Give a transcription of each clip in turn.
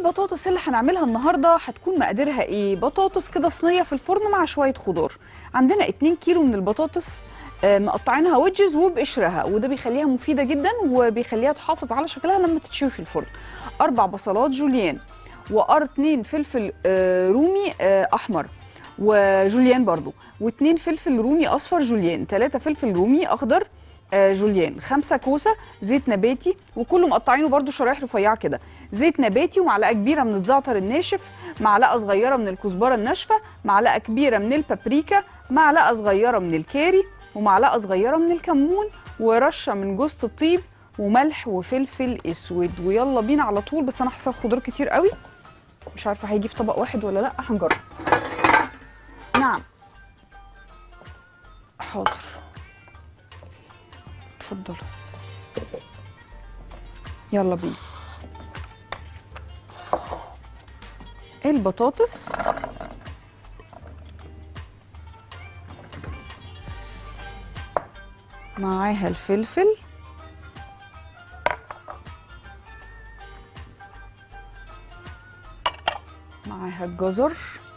البطاطس اللي هنعملها النهارده هتكون مقاديرها ايه بطاطس كده صينيه في الفرن مع شويه خضار عندنا 2 كيلو من البطاطس آه، مقطعينها ويدجز وبقشرها وده بيخليها مفيده جدا وبيخليها تحافظ على شكلها لما تتشوي في الفرن اربع بصلات جوليان وار اتنين فلفل آه، رومي آه، احمر وجوليان برضو واتنين فلفل رومي اصفر جوليان تلاتة فلفل رومي اخضر آه، جوليان خمسة كوسة زيت نباتي وكله مقطعينه برضو شرايح رفيعة كده زيت نباتي ومعلقة كبيرة من الزعتر الناشف معلقة صغيرة من الكزبرة الناشفة معلقة كبيرة من البابريكا معلقة صغيرة من الكاري ومعلقة صغيرة من الكمون ورشة من جوز الطيب وملح وفلفل اسود ويلا بينا على طول بس انا حاسه خضار كتير قوي مش عارفه هيجي في طبق واحد ولا لا هنجرب نعم حاضر اتفضلوا يلا بينا البطاطس معاها الفلفل معاها الجزر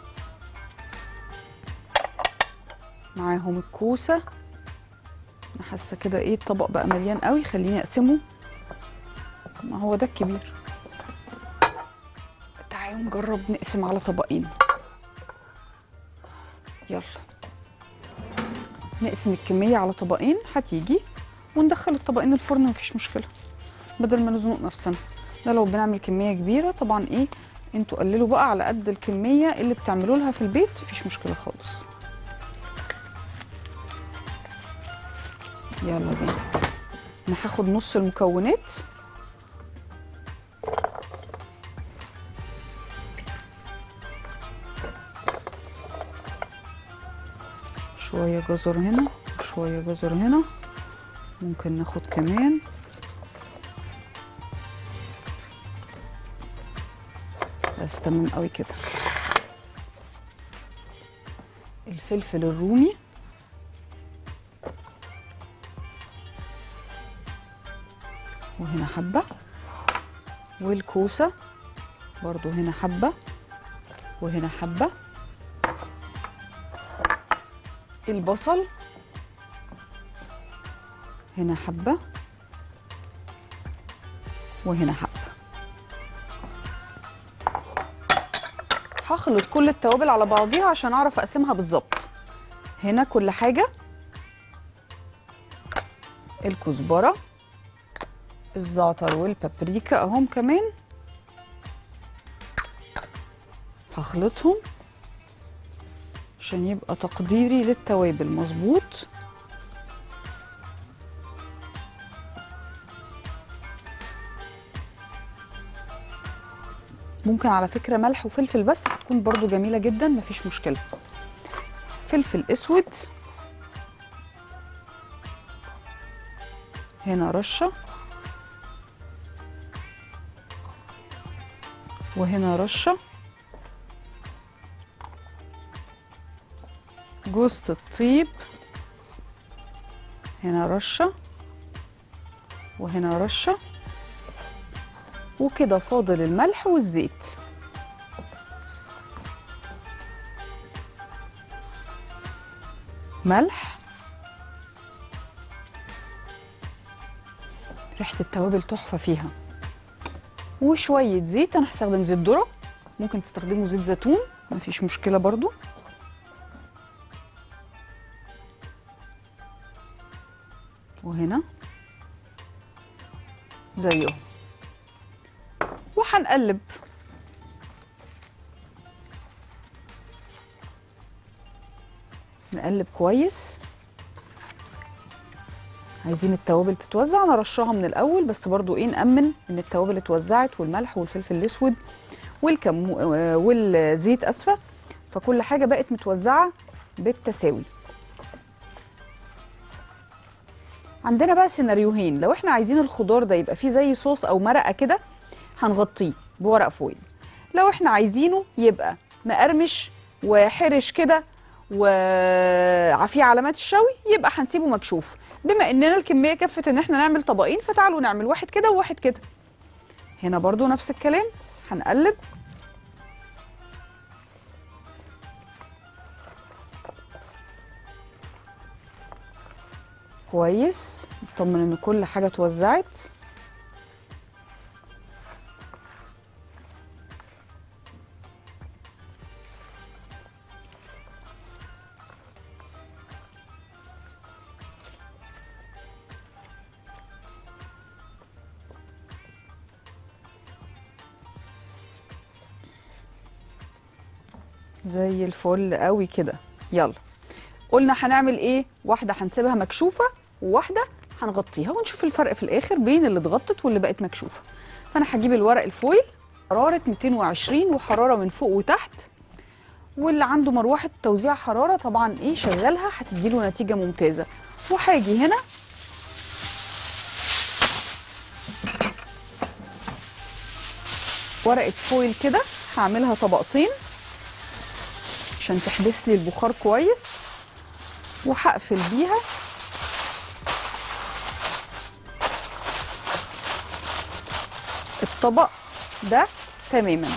معاهم الكوسه انا حاسه كده ايه الطبق بقى مليان قوي خليني اقسمه ما هو ده الكبير تعالوا نجرب نقسم على طبقين يلا نقسم الكميه على طبقين هتيجي وندخل الطبقين الفرن مفيش مشكله بدل ما نزنق نفسنا ده لو بنعمل كميه كبيره طبعا ايه انتوا قللوا بقى على قد الكميه اللي بتعملوا لها في البيت مفيش مشكله خالص يلا بينا انا هاخد نص المكونات شوية جزر هنا وشوية جزر هنا ممكن ناخد كمان بس تمام قوي كده الفلفل الرومي وهنا حبة والكوسة برضو هنا حبة وهنا حبة البصل هنا حبة وهنا حبة هخلط كل التوابل على بعضيها عشان اعرف اقسمها بالظبط هنا كل حاجة الكزبرة الزعتر والبابريكا اهم كمان هخلطهم عشان يبقى تقديري للتوابل مظبوط ممكن على فكرة ملح وفلفل بس هتكون برضو جميلة جدا مفيش مشكلة فلفل اسود هنا رشة وهنا رشة جوزة الطيب هنا رشة وهنا رشة وكده فاضل الملح والزيت ملح ريحة التوابل تحفة فيها وشوية زيت أنا هستخدم زيت ذرة ممكن تستخدموا زيت زيتون مفيش مشكلة برضو وهنا زيهم وهنقلب نقلب كويس عايزين التوابل تتوزع انا رشاها من الاول بس برضو ايه نامن ان التوابل اتوزعت والملح والفلفل الاسود والكمو والزيت اسفه فكل حاجه بقت متوزعه بالتساوي عندنا بقى سيناريوهين لو احنا عايزين الخضار ده يبقى فيه زي صوص او مرقه كده هنغطيه بورق فويل لو احنا عايزينه يبقى مقرمش وحرش كده وفيه علامات الشوي يبقى هنسيبه مكشوف بما اننا الكميه كفت ان احنا نعمل طبقين فتعالوا نعمل واحد كده وواحد كده هنا برضو نفس الكلام هنقلب كويس نطمن ان كل حاجه اتوزعت زي الفل قوي كده يلا قلنا هنعمل ايه واحده هنسيبها مكشوفه وواحده هنغطيها ونشوف الفرق في الاخر بين اللي اتغطت واللي بقت مكشوفه فانا هجيب الورق الفويل حراره 220 وحراره من فوق وتحت واللي عنده مروحه توزيع حراره طبعا ايه شغلها هتديله نتيجه ممتازه وهاجي هنا ورقه فويل كده هعملها طبقتين عشان تحبس لي البخار كويس وهقفل بيها الطبق ده تماما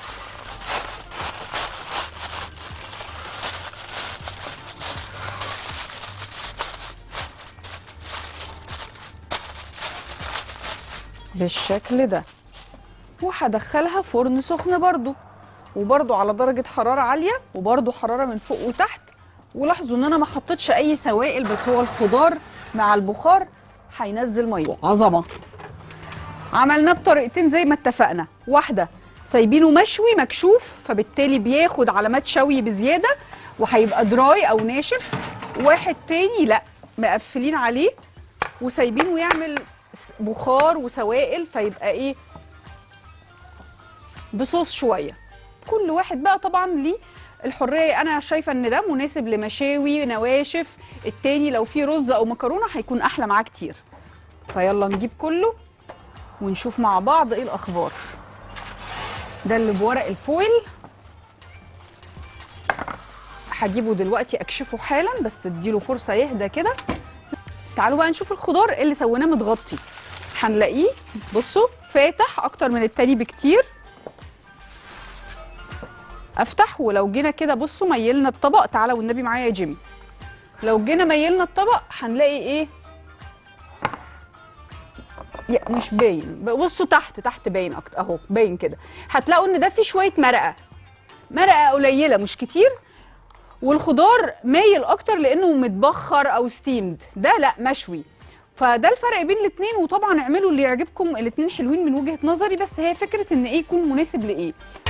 بالشكل ده وهدخلها فرن سخن برضو وبرضو على درجة حرارة عالية وبرضو حرارة من فوق وتحت ولاحظوا ان انا ما حطيتش اي سوائل بس هو الخضار مع البخار هينزل ميه عظمه عملناه بطريقتين زي ما اتفقنا واحده سايبينه مشوي مكشوف فبالتالي بياخد علامات شوي بزياده وهيبقى دراي او ناشف واحد تاني لا مقفلين عليه وسايبينه يعمل بخار وسوائل فيبقى ايه بصوص شويه كل واحد بقى طبعا ليه الحريه انا شايفه ان ده مناسب لمشاوي نواشف التاني لو فيه رز او مكرونه هيكون احلى معاه كتير فيلا نجيب كله ونشوف مع بعض ايه الاخبار ده اللي بورق الفويل هجيبه دلوقتي اكشفه حالا بس اديله فرصه يهدى كده تعالوا بقى نشوف الخضار اللي سويناه متغطي هنلاقيه بصوا فاتح اكتر من التاني بكتير افتح ولو جينا كده بصوا ميلنا الطبق تعالى والنبي معايا يا جيمي لو جينا ميلنا الطبق هنلاقي ايه يا مش باين بصوا تحت تحت باين اكتر اهو باين كده هتلاقوا ان ده فيه شويه مرقه مرقه قليله مش كتير والخضار مايل اكتر لانه متبخر او ستيمد ده لا مشوي فده الفرق بين الاثنين وطبعا اعملوا اللي يعجبكم الاثنين حلوين من وجهه نظري بس هي فكره ان ايه يكون مناسب لايه